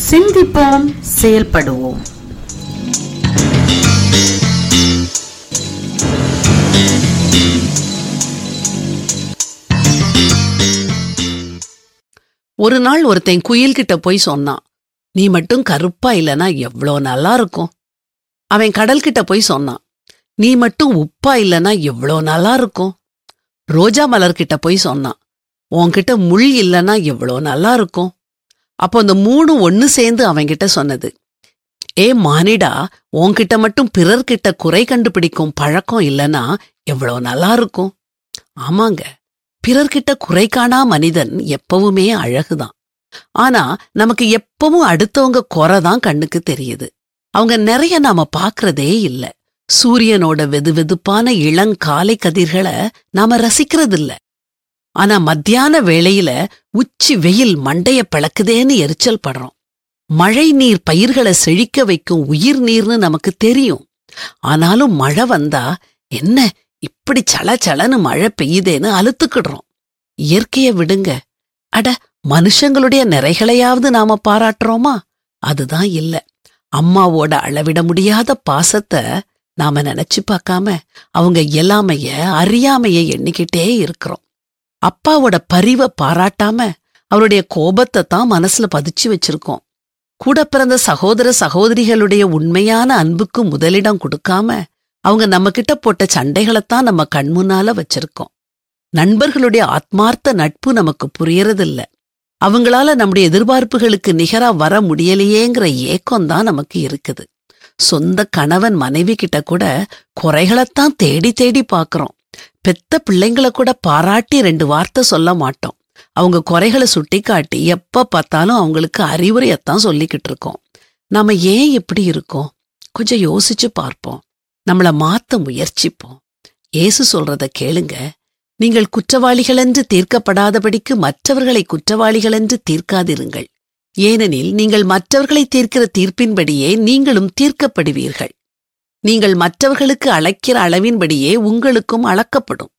சிந்திப்போம் செயல்படுவோம் ஒரு நாள் ஒருத்தன் குயில்கிட்ட போய் சொன்னான் நீ மட்டும் கருப்பா இல்லனா எவ்ளோ நல்லா இருக்கும் அவன் கடல்கிட்ட போய் சொன்னான் நீ மட்டும் உப்பா இல்லனா எவ்ளோ நல்லா இருக்கும் ரோஜா மலர்கிட்ட போய் சொன்னான் உன்கிட்ட முள் இல்லனா எவ்ளோ நல்லா இருக்கும் அப்போ அந்த மூணு ஒன்னு சேர்ந்து அவன்கிட்ட சொன்னது ஏ மானிடா உன்கிட்ட மட்டும் பிறர்கிட்ட குறை கண்டுபிடிக்கும் பழக்கம் இல்லனா எவ்ளோ நல்லா இருக்கும் ஆமாங்க பிறர்கிட்ட குறை காணா மனிதன் எப்பவுமே அழகுதான் ஆனா நமக்கு எப்பவும் அடுத்தவங்க குறை தான் கண்ணுக்கு தெரியுது அவங்க நிறைய நாம பாக்குறதே இல்ல சூரியனோட வெதுவெதுப்பான இளங்காலை கதிர்களை நாம ரசிக்கிறதில்ல ஆனா மத்தியான வேளையில உச்சி வெயில் மண்டைய பிளக்குதேன்னு எரிச்சல் படுறோம் மழை நீர் பயிர்களை செழிக்க வைக்கும் உயிர் நீர்னு நமக்கு தெரியும் ஆனாலும் மழை வந்தா என்ன இப்படி சல சலன்னு மழை பெய்யுதேன்னு அலுத்துக்கிடுறோம் இயற்கைய விடுங்க அட மனுஷங்களுடைய நிறைகளையாவது நாம பாராட்டுறோமா அதுதான் இல்ல அம்மாவோட அளவிட முடியாத பாசத்தை நாம நினைச்சு பார்க்காம அவங்க இயலாமைய அறியாமைய எண்ணிக்கிட்டே இருக்கிறோம் அப்பாவோட பரிவை பாராட்டாம அவருடைய கோபத்தை தான் மனசுல பதிச்சு வச்சிருக்கோம் கூட பிறந்த சகோதர சகோதரிகளுடைய உண்மையான அன்புக்கு முதலிடம் கொடுக்காம அவங்க நம்ம கிட்ட போட்ட சண்டைகளைத்தான் நம்ம கண்முன்னால வச்சிருக்கோம் நண்பர்களுடைய ஆத்மார்த்த நட்பு நமக்கு புரியறதில்ல அவங்களால நம்முடைய எதிர்பார்ப்புகளுக்கு நிகரா வர முடியலையேங்கிற ஏக்கம் தான் நமக்கு இருக்குது சொந்த கணவன் மனைவி கிட்ட கூட குறைகளைத்தான் தேடி தேடி பாக்குறோம் பெத்த பிள்ளைங்களை கூட பாராட்டி ரெண்டு வார்த்தை சொல்ல மாட்டோம் அவங்க குறைகளை சுட்டிக்காட்டி எப்ப பார்த்தாலும் அவங்களுக்கு அறிவுரையத்தான் சொல்லிக்கிட்டு இருக்கோம் நாம ஏன் இப்படி இருக்கோம் கொஞ்சம் யோசிச்சு பார்ப்போம் நம்மள மாத்த முயற்சிப்போம் ஏசு சொல்றத கேளுங்க நீங்கள் குற்றவாளிகளென்று தீர்க்கப்படாதபடிக்கு மற்றவர்களை குற்றவாளிகளென்று தீர்க்காதிருங்கள் ஏனெனில் நீங்கள் மற்றவர்களை தீர்க்கிற தீர்ப்பின்படியே நீங்களும் தீர்க்கப்படுவீர்கள் நீங்கள் மற்றவர்களுக்கு அளக்கிற அளவின்படியே உங்களுக்கும் அளக்கப்படும்